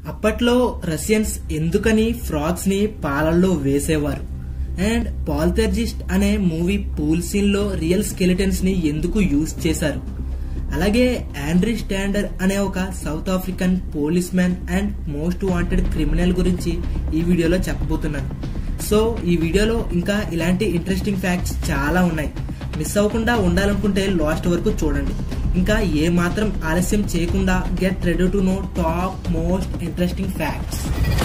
అప్పట్లో రష్యన్స్ ఎందుకని ఫ్రాగ్స్ ని పాలల్లో వేసేవారు అండ్ పాల్థెర్జిస్ట్ అనే మూవీ పూల్ సీన్ లో రియల్ స్కెలిటన్స్ ని ఎందుకు యూజ్ చేశారు అలాగే ఆండ్రీ స్టాండర్ అనే ఒక South African police man and most wanted criminal గురించి ఈ వీడియోలో చెప్పబోతున్నాను సో ఈ వీడియోలో ఇంకా ఇలాంటి ఇంట్రెస్టింగ్ ఫ్యాక్ట్స్ చాలా ఉన్నాయి మిస్ అవ్వకుండా ఉండాలనుకుంటే లాస్ట్ వరకు చూడండి ఇంకా ఏ మాత్రం ఆలస్యం చేయకుండా get ready to know top most interesting facts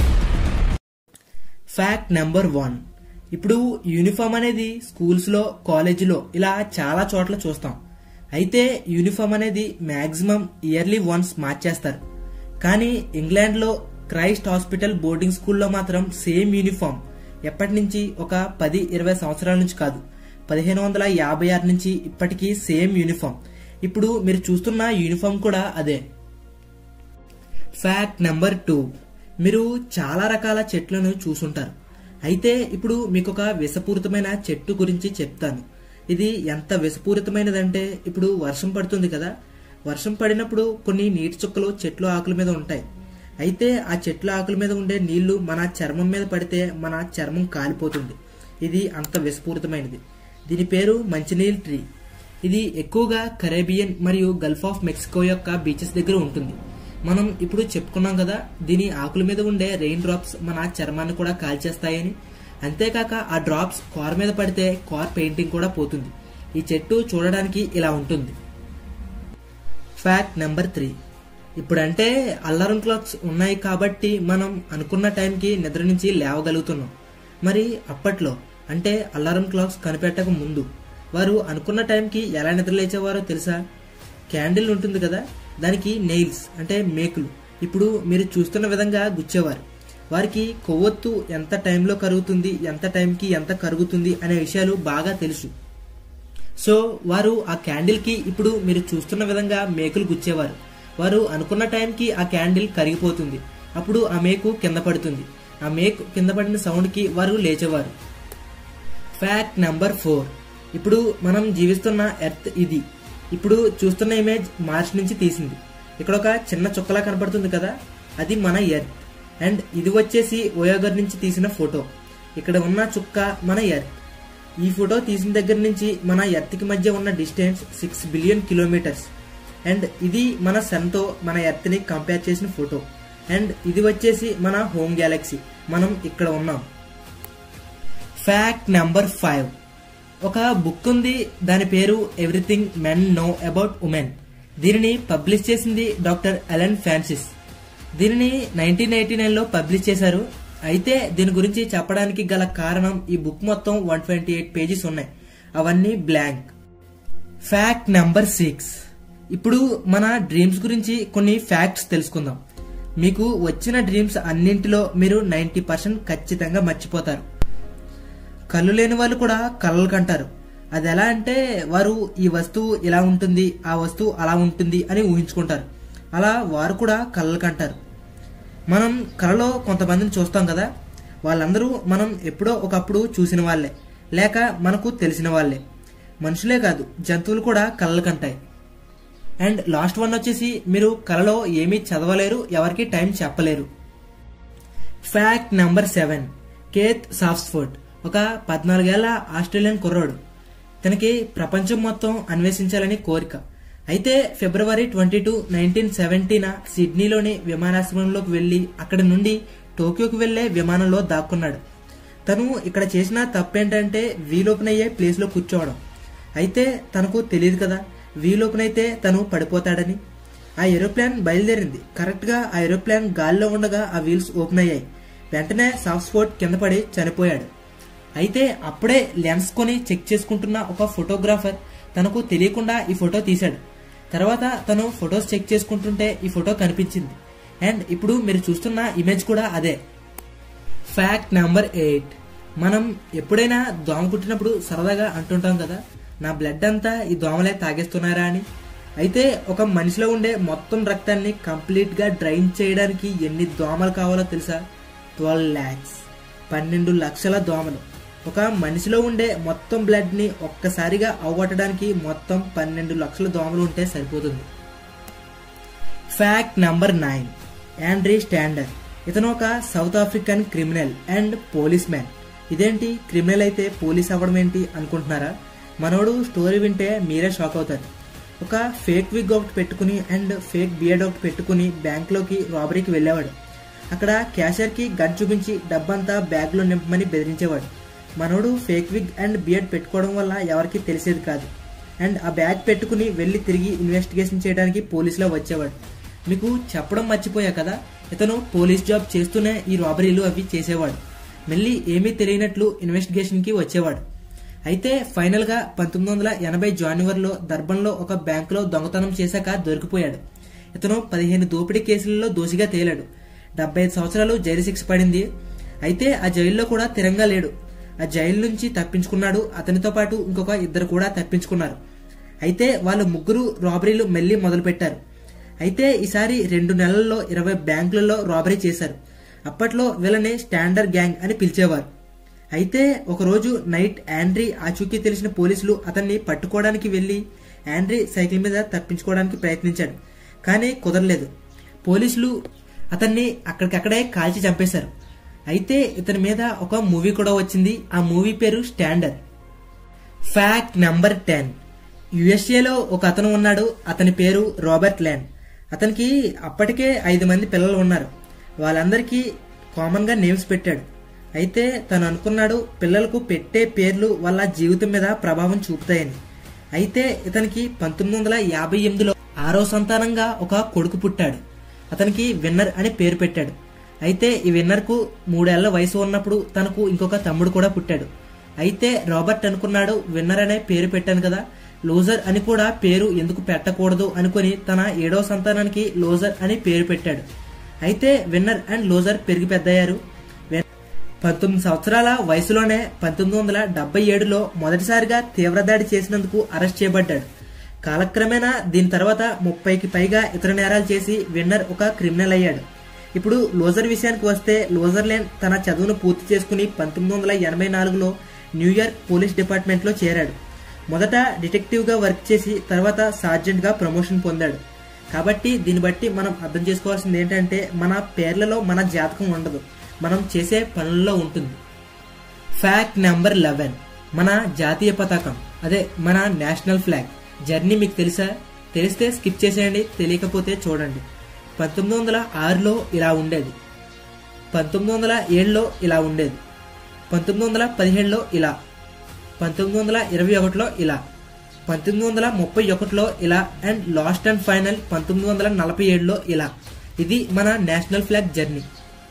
fact number one ఇప్పుడు యూనిఫామ్ అనేది స్కూల్స్ లో కాలేజీలో ఇలా చాలా చోట్ల చూస్తాం అయితే యూనిఫామ్ అనేది మాక్సిమం ఇయర్లీ వన్స్ మార్చేస్తారు కానీ ఇంగ్లాండ్ లో క్రైస్ట్ హాస్పిటల్ బోర్డింగ్ స్కూల్లో మాత్రం సేమ్ యూనిఫామ్ ఎప్పటి నుంచి ఒక పది ఇరవై సంవత్సరాల నుంచి కాదు పదిహేను వందల యాభై ఆరు నుంచి ఇప్పటికీ సేమ్ యూనిఫామ్ ఇప్పుడు మీరు చూస్తున్న యూనిఫామ్ కూడా అదే ఫ్యాక్ట్ నెంబర్ టూ మీరు చాలా రకాల చెట్లను చూసుంటారు అయితే ఇప్పుడు మీకు ఒక విషపూరితమైన చెట్టు గురించి చెప్తాను ఇది ఎంత విషపూరితమైనదంటే ఇప్పుడు వర్షం పడుతుంది కదా వర్షం పడినప్పుడు కొన్ని నీటి చుక్కలు చెట్లు ఆకుల మీద ఉంటాయి అయితే ఆ చెట్ల ఆకుల మీద ఉండే నీళ్లు మన చర్మం మీద పడితే మన చర్మం కాలిపోతుంది ఇది అంత విషపూరితమైనది దీని పేరు మంచినీల్ ట్రీ ఇది ఎక్కువగా కరేబియన్ మరియు గల్ఫ్ ఆఫ్ మెక్సికో యొక్క బీచెస్ దగ్గర ఉంటుంది మనం ఇప్పుడు చెప్పుకున్నాం కదా దీని ఆకుల మీద ఉండే రెయిన్ డ్రాప్స్ మన చర్మాన్ని కూడా కాల్చేస్తాయని అంతేకాక ఆ డ్రాప్స్ కార్ మీద పడితే కార్ పెయింటింగ్ కూడా పోతుంది ఈ చెట్టు చూడడానికి ఇలా ఉంటుంది ఫ్యాక్ట్ నెంబర్ త్రీ ఇప్పుడంటే అల్లారం క్లాక్స్ ఉన్నాయి కాబట్టి మనం అనుకున్న టైంకి నిద్ర నుంచి లేవగలుగుతున్నాం మరి అప్పట్లో అంటే అల్లారం క్లాక్స్ కనిపెట్టక ముందు వారు అనుకున్న టైంకి ఎలా నిద్రలేచేవారో తెలుసా క్యాండిల్ ఉంటుంది కదా దానికి నెయిల్స్ అంటే మేకులు ఇప్పుడు మీరు చూస్తున్న విధంగా గుచ్చేవారు వారికి కొవ్వొత్తు ఎంత టైంలో కరుగుతుంది ఎంత టైంకి ఎంత కరుగుతుంది అనే విషయాలు బాగా తెలుసు సో వారు ఆ క్యాండిల్ కి ఇప్పుడు మీరు చూస్తున్న విధంగా మేకులు గుచ్చేవారు వారు అనుకున్న టైంకి ఆ క్యాండిల్ కరిగిపోతుంది అప్పుడు ఆ మేకు కింద పడుతుంది ఆ మేకు కింద పడిన సౌండ్ కి వారు లేచేవారు ఫ్యాక్ట్ నెంబర్ ఫోర్ ఇప్పుడు మనం జీవిస్తున్న ఎర్త్ ఇది ఇప్పుడు చూస్తున్న ఇమేజ్ మార్చ్ నుంచి తీసింది ఇక్కడ ఒక చిన్న చుక్కలా కనపడుతుంది కదా అది మన ఎర్త్ అండ్ ఇది వచ్చేసి ఓయోగర్ నుంచి తీసిన ఫోటో ఇక్కడ ఉన్న చుక్క మన ఎర్త్ ఈ ఫోటో తీసిన దగ్గర నుంచి మన ఎర్త్ కి మధ్య ఉన్న distance six billion kilometres and ఇది మన సన్ తో మన ఎర్త్ ని కంపేర్ చేసిన ఫోటో అండ్ ఇది వచ్చేసి మన హోమ్ గ్యాలక్సీ మనం ఇక్కడ ఉన్నాం ఫ్యాక్ట్ నెంబర్ ఫైవ్ ఒక బుక్ ఉంది దాని పేరు everything men know about women దీనిని పబ్లిష్ చేసింది డాక్టర్ అలెన్ ఫ్రాన్సిస్ దీనిని నైన్టీన్ ఎయిటీ నైన్లో పబ్లిష్ చేశారు అయితే దీని గురించి చెప్పడానికి గల కారణం ఈ బుక్ మొత్తం వన్ ట్వంటీ ఎయిట్ పేజెస్ ఉన్నాయి అవన్నీ బ్లాంక్ ఫ్యాక్ట్ నెంబర్ సిక్స్ ఇప్పుడు మన డ్రీమ్స్ గురించి కొన్ని ఫ్యాక్ట్స్ తెలుసుకుందాం మీకు వచ్చిన డ్రీమ్స్ అన్నింటిలో మీరు నైంటీ పర్సెంట్ ఖచ్చితంగా మర్చిపోతారు కళ్ళు లేని వాళ్ళు కూడా కళ్ళలు కంటారు అది ఎలా అంటే వారు ఈ వస్తువు ఇలా ఉంటుంది ఆ వస్తువు అలా ఉంటుంది అని ఊహించుకుంటారు అలా వారు కూడా కళ్ళలు కంటారు మనం కళలో కొంతమందిని చూస్తాం కదా వాళ్ళందరూ మనం ఎప్పుడో ఒకప్పుడు చూసిన వాళ్ళే లేక మనకు తెలిసిన వాళ్ళే మనుషులే కాదు జంతువులు కూడా కళ్ళలు కంటాయి అండ్ లాస్ట్ వన్ వచ్చేసి మీరు కళలో ఏమీ చదవలేరు ఎవరికి టైం చెప్పలేరు fact number seven Keith Sapsford ఒక పద్నాలుగేళ్ల ఆస్ట్రేలియన్ కుర్రాడు తనకి ప్రపంచం మొత్తం అన్వేషించాలని కోరిక అయితే February twenty two nineteen seventy సిడ్నీలోని విమానాశ్రయంలోకి వెళ్లి అక్కడి నుండి టోక్యోకి వెళ్లే విమానంలో దాక్కున్నాడు తను ఇక్కడ చేసిన తప్పేంటంటే వీలోపనయ్యే ప్లేస్ లో కూర్చోవడం అయితే తనకు తెలియదు కదా వీలోపనైతే తను పడిపోతాడని ఆ ఏరోప్లేన్ బయలుదేరింది కరెక్ట్ గా ఆ ఏరోప్లేన్ గాల్లో ఉండగా ఆ వీల్స్ ఓపెన్ అయ్యాయి వెంటనే సాఫ్ట్ కింద పడి చనిపోయాడు అయితే అప్పుడే లెన్స్ కొని చెక్ చేసుకుంటున్న ఒక ఫోటోగ్రాఫర్ తనకు తెలియకుండా ఈ ఫోటో తీశాడు తర్వాత తను ఫొటోస్ చెక్ చేసుకుంటుంటే ఈ ఫోటో కనిపించింది అండ్ ఇప్పుడు మీరు చూస్తున్న ఇమేజ్ కూడా అదే ఫ్యాక్ట్ నెంబర్ ఎయిట్ మనం ఎప్పుడైనా దోమ కుట్టినప్పుడు సరదాగా అంటుంటాం కదా నా బ్లడ్ అంతా ఈ దోమలే తాగేస్తున్నారా అని అయితే ఒక మనిషిలో ఉండే మొత్తం రక్తాన్ని కంప్లీట్ గా డ్రైన్ చేయడానికి ఎన్ని దోమలు కావాలో తెలుసా ట్వెల్వ్ ల్యాక్స్ పన్నెండు లక్షల దోమలు ఒక మనిషిలో ఉండే మొత్తం బ్లడ్ ని ఒక్కసారిగా అవగొట్టడానికి మొత్తం పన్నెండు లక్షల దోమలు ఉంటే సరిపోతుంది fact number nine Andre Stander ఇతను ఒక South African criminal and police man ఇదేంటి క్రిమినల్ అయితే పోలీస్ అవ్వడం ఏంటి అనుకుంటున్నారా మనోడు స్టోరీ వింటే మీరే షాక్ అవుతారు ఒక ఫేక్ విగ్ ఒకటి పెట్టుకుని అండ్ ఫేక్ బియర్డ్ ఒకటి పెట్టుకుని బ్యాంక్లోకి రాబరీకి వెళ్ళేవాడు అక్కడ క్యాషియర్కి గన్ చూపించి డబ్బంతా బ్యాగ్లో నింపమని బెదిరించేవాడు మనోడు ఫేక్ విగ్ అండ్ బియర్డ్ పెట్టుకోవడం వల్ల ఎవరికి తెలిసేది కాదు అండ్ ఆ బ్యాగ్ పెట్టుకుని వెళ్ళి తిరిగి ఇన్వెస్టిగేషన్ చేయడానికి పోలీసులో వచ్చేవాడు మీకు చెప్పడం మర్చిపోయా కదా ఇతను పోలీస్ జాబ్ చేస్తూనే ఈ రాబరీలు అవి చేసేవాడు మళ్ళీ ఏమీ తెలియనట్లు ఇన్వెస్టిగేషన్కి వచ్చేవాడు అయితే ఫైనల్ గా పంతొమ్మిది వందల ఎనభై జనవరిలో దర్బన్లో ఒక బ్యాంకులో దొంగతనం చేశాక దొరికిపోయాడు ఇతను పదిహేను దోపిడీ కేసులలో దోషిగా తేలాడు డెబ్బై ఐదు సంవత్సరాలు జైలు శిక్ష పడింది అయితే ఆ జైల్లో కూడా తిరంగా లేడు ఆ జైలు నుంచి తప్పించుకున్నాడు అతనితో పాటు ఇంకొక ఇద్దరు కూడా తప్పించుకున్నారు అయితే వాళ్ళు ముగ్గురు రాబరీలు మళ్ళీ మొదలుపెట్టారు అయితే ఈసారి రెండు నెలల్లో ఇరవై బ్యాంకులలో రాబరీ చేశారు అప్పట్లో వీళ్ళని స్టాండర్డ్ గ్యాంగ్ అని పిలిచేవారు అయితే ఒకరోజు నైట్ యాండ్రీ ఆచూకీ తెలిసిన పోలీసులు అతన్ని పట్టుకోవడానికి వెళ్లి యాండ్రీ సైకిల్ మీద తప్పించుకోవడానికి ప్రయత్నించాడు కానీ కుదరలేదు పోలీసులు అతన్ని అక్కడికక్కడే కాల్చి చంపేశారు అయితే ఇతని మీద ఒక మూవీ కూడా వచ్చింది ఆ మూవీ పేరు స్టాండర్డ్ ఫ్యాక్ట్ నెంబర్ టెన్ యుఎస్ఏలో ఒక అతను ఉన్నాడు అతని పేరు రాబర్ట్ ల్యాండ్ అతనికి అప్పటికే ఐదు మంది పిల్లలు ఉన్నారు వాళ్ళందరికీ కామన్ గా నేమ్స్ పెట్టాడు అయితే తను అనుకున్నాడు పిల్లలకు పెట్టే పేర్లు వాళ్ళ జీవితం మీద ప్రభావం చూపుతాయని అయితే ఇతనికి పంతొమ్మిది వందల యాభై ఎనిమిదిలో ఆరో సంతానంగా ఒక కొడుకు పుట్టాడు అతనికి విన్నర్ అని పేరు పెట్టాడు అయితే ఈ విన్నర్ కు మూడేళ్ల వయసు ఉన్నప్పుడు తనకు ఇంకొక తమ్ముడు కూడా పుట్టాడు అయితే రాబర్ట్ అనుకున్నాడు విన్నర్ అనే పేరు పెట్టాను కదా లోజర్ అని కూడా పేరు ఎందుకు పెట్టకూడదు అనుకుని తన ఏడో సంతానానికి లోజర్ అని పేరు పెట్టాడు అయితే విన్నర్ అండ్ లోజర్ పెరిగి పెద్దయ్యారు పంతొమ్మిది సంవత్సరాల వయసులోనే పంతొమ్మిది వందల డెబ్బై ఏడులో మొదటిసారిగా తీవ్రదాడి చేసినందుకు అరెస్ట్ చేయబడ్డాడు కాలక్రమేణా దీని తర్వాత ముప్పైకి పైగా ఇతర నేరాలు చేసి విన్నర్ ఒక క్రిమినల్ అయ్యాడు ఇప్పుడు లోజర్ విషయానికి వస్తే లోజర్ లేన్ తన చదువును పూర్తి చేసుకుని పంతొమ్మిది వందల ఎనభై నాలుగులో న్యూయార్క్ పోలీస్ డిపార్ట్మెంట్లో చేరాడు మొదట డిటెక్టివ్గా వర్క్ చేసి తర్వాత సార్జెంట్గా ప్రమోషన్ పొందాడు కాబట్టి దీన్ని బట్టి మనం అర్థం చేసుకోవాల్సింది ఏంటంటే మన పేర్లలో మన జాతకం ఉండదు మనం చేసే పనుల్లో ఉంటుంది ఫ్యాక్ట్ నెంబర్ లెవెన్ మన జాతీయ పతాకం అదే మన నేషనల్ ఫ్లాగ్ జర్నీ మీకు తెలుసా తెలిస్తే స్కిప్ చేసేయండి తెలియకపోతే చూడండి పంతొమ్మిది వందల ఆరులో ఇలా ఉండేది పంతొమ్మిది వందల ఏడులో ఇలా ఉండేది పంతొమ్మిది వందల పదిహేడులో ఇలా పంతొమ్మిది వందల ఇరవై ఒకటిలో ఇలా పంతొమ్మిది వందల ముప్పై ఒకటిలో ఇలా అండ్ లాస్ట్ అండ్ ఫైనల్ పంతొమ్మిది వందల నలభై ఏడులో ఇలా ఇది మన national flag journey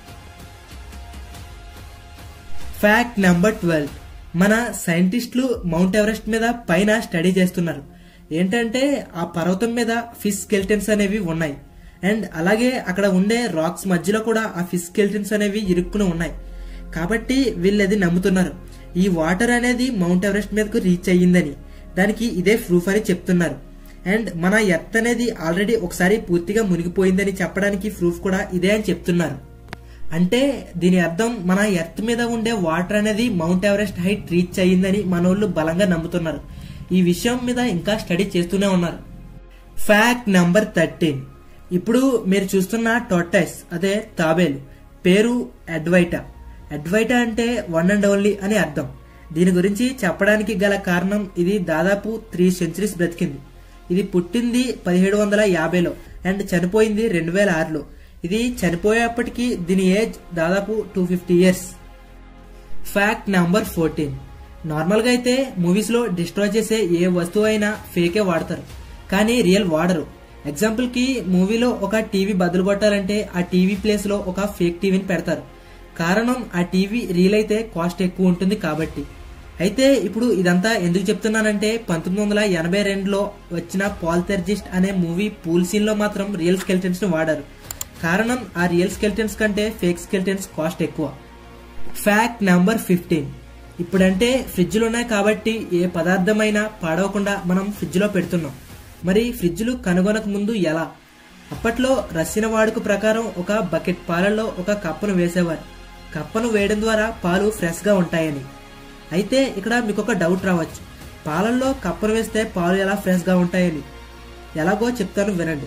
fact number twelve మన సైంటిస్టులు మౌంట్ ఎవరెస్ట్ మీద పైన స్టడీ చేస్తున్నారు ఏంటంటే ఆ పర్వతం మీద ఫిష్ స్కెల్టన్స్ అనేవి ఉన్నాయి అండ్ అలాగే అక్కడ ఉండే రాక్స్ మధ్యలో కూడా ఆ ఫిష్ స్కెల్టన్స్ అనేవి ఇరుక్కుని ఉన్నాయి కాబట్టి వీళ్ళు అది నమ్ముతున్నారు ఈ వాటర్ అనేది మౌంట్ ఎవరెస్ట్ మీదకు రీచ్ అయ్యిందని దానికి ఇదే ప్రూఫ్ అని చెప్తున్నారు అండ్ మన ఎర్త్ అనేది ఆల్రెడీ ఒకసారి పూర్తిగా మునిగిపోయిందని చెప్పడానికి ప్రూఫ్ కూడా ఇదే అని చెప్తున్నారు అంటే దీని అర్థం మన ఎర్త్ మీద ఉండే వాటర్ అనేది మౌంట్ ఎవరెస్ట్ హైట్ రీచ్ అయ్యిందని మనోళ్ళు బలంగా నమ్ముతున్నారు ఈ విషయం మీద ఇంకా స్టడీ చేస్తూనే ఉన్నారు ఫ్యాక్ట్ నంబర్ థర్టీన్ ఇప్పుడు మీరు చూస్తున్న టొట్టైస్ అదే తాబేలు పేరు అడ్వైటా అడ్వైటా అంటే వన్ అండ్ ఓన్లీ అని అర్థం దీని గురించి చెప్పడానికి గల కారణం ఇది దాదాపు త్రీ సెంచరీస్ బ్రతికింది ఇది పుట్టింది పదిహేడు వందల యాభైలో అండ్ చనిపోయింది రెండు వేల ఆరులో ఇది చనిపోయేప్పటికీ దీని ఏజ్ దాదాపు two fifty years fact number fourteen నార్మల్గా అయితే మూవీస్లో డిస్ట్రాయ్ చేసే ఏ వస్తువు అయినా ఫేకే వాడతారు కానీ రియల్ వాడరు ఎగ్జాంపుల్కి మూవీలో ఒక టీవీ బదులు కొట్టాలంటే ఆ టీవీ ప్లేస్లో ఒక ఫేక్ టీవీని పెడతారు కారణం ఆ టీవీ రియల్ అయితే కాస్ట్ ఎక్కువ ఉంటుంది కాబట్టి అయితే ఇప్పుడు ఇదంతా ఎందుకు చెప్తున్నానంటే పంతొమ్మిది వందల ఎనభై రెండులో వచ్చిన పాల్థెర్జిస్ట్ అనే మూవీ పూల్ సీన్ లో మాత్రం రియల్ స్కెల్టన్స్ ని వాడారు కారణం ఆ రియల్ స్కెల్టన్స్ కంటే ఫేక్ స్కెల్టన్స్ కాస్ట్ ఎక్కువ ఫ్యాక్ట్ నంబర్ ఫిఫ్టీన్ ఇప్పుడంటే ఫ్రిడ్జ్లు ఉన్నాయి కాబట్టి ఏ పదార్థమైనా పాడవకుండా మనం ఫ్రిడ్జ్లో పెడుతున్నాం మరి ఫ్రిడ్జ్లు కనుగొనక ముందు ఎలా అప్పట్లో రసిన వాడుక ప్రకారం ఒక బకెట్ పాలలో ఒక కప్పను వేసేవారు కప్పను వేయడం ద్వారా పాలు ఫ్రెష్గా ఉంటాయని అయితే ఇక్కడ మీకు ఒక డౌట్ రావచ్చు పాలల్లో కప్పను వేస్తే పాలు ఎలా ఫ్రెష్గా ఉంటాయని ఎలాగో చెప్తాను వినండి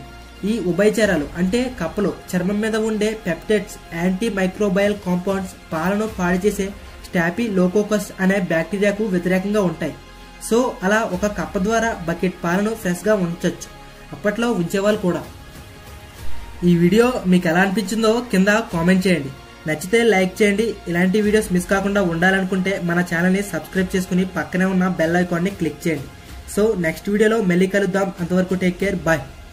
ఈ ఉభయచరాలు అంటే కప్పలు చర్మం మీద ఉండే పెప్టైడ్స్ యాంటీ మైక్రోబయల్ కాంపౌండ్స్ పాలను పాడు చేసే స్టాపీ లోకోకస్ అనే బ్యాక్టీరియాకు వ్యతిరేకంగా ఉంటాయి సో అలా ఒక కప్ప ద్వారా బకెట్ పాలను ఫ్రెష్గా ఉంచొచ్చు అప్పట్లో ఉంచేవాళ్ళు కూడా ఈ వీడియో మీకు ఎలా అనిపించిందో కింద కామెంట్ చేయండి నచ్చితే లైక్ చేయండి ఇలాంటి వీడియోస్ మిస్ కాకుండా ఉండాలనుకుంటే మన ఛానల్ని సబ్స్క్రైబ్ చేసుకుని పక్కనే ఉన్న బెల్ ఐకాన్ని క్లిక్ చేయండి సో నెక్స్ట్ వీడియోలో మళ్ళీ కలుద్దాం అంతవరకు టేక్ కేర్ బాయ్